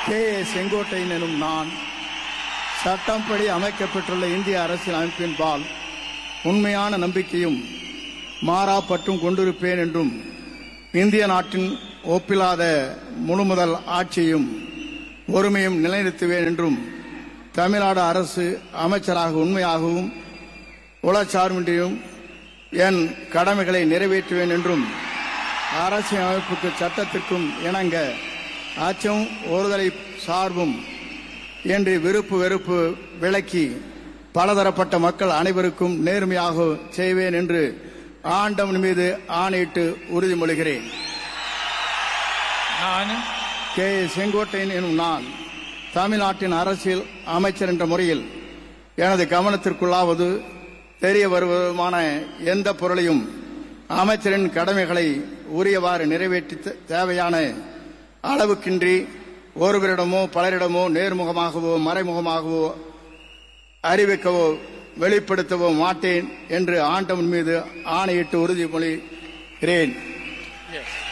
K A Sengottaiyan எனும் நான் சட்டம்படி அமைக்கப்பட்டுள்ள இந்திய அரசியல் அமைப்பின்பால் உண்மையான நம்பிக்கையும் மாறா பற்றும் கொண்டிருப்பேன் என்றும் இந்திய நாட்டின் ஒப்பில்லாத முழுமுதல் ஆட்சியும் ஒருமையும் நிலைநிறுத்துவேன் என்றும் தமிழ்நாடு அரசு அமைச்சராக உண்மையாகவும் உளச்சார்பின்றியும் என் கடமைகளை நிறைவேற்றுவேன் என்றும் அரசியல் அமைப்புக்கு சட்டத்திற்கும் இணங்க அச்சம் ஒருதலை சார்பும் என்று விருப்பு வெறுப்பு விளக்கி பலதரப்பட்ட மக்கள் அனைவருக்கும் நேர்மையாக செய்வேன் என்று ஆண்டவன் மீது ஆணையிட்டு உறுதிமொழிகிறேன் நான் கே ஏ. செங்கோட்டையன் எனும் நான் தமிழ்நாட்டின் அரசியல் அமைச்சர் என்ற முறையில் எனது கவனத்திற்குள்ளாவது தெரிய வருவதுமான எந்த பொருளையும் அமைச்சரின் கடமைகளை உரியவாறு நிறைவேற்றி தே- தேவையான அளவுக்கின்றி ஒருவரிடமோ பலரிடமோ நேர்முகமாகவோ மறைமுகமாகவோ அறிவிக்கவோ வெளிப்படுத்தவோ மாட்டேன் என்று ஆண்டவன் மீது ஆணையிட்டு உறுதிமொழிகிறேன் Yes.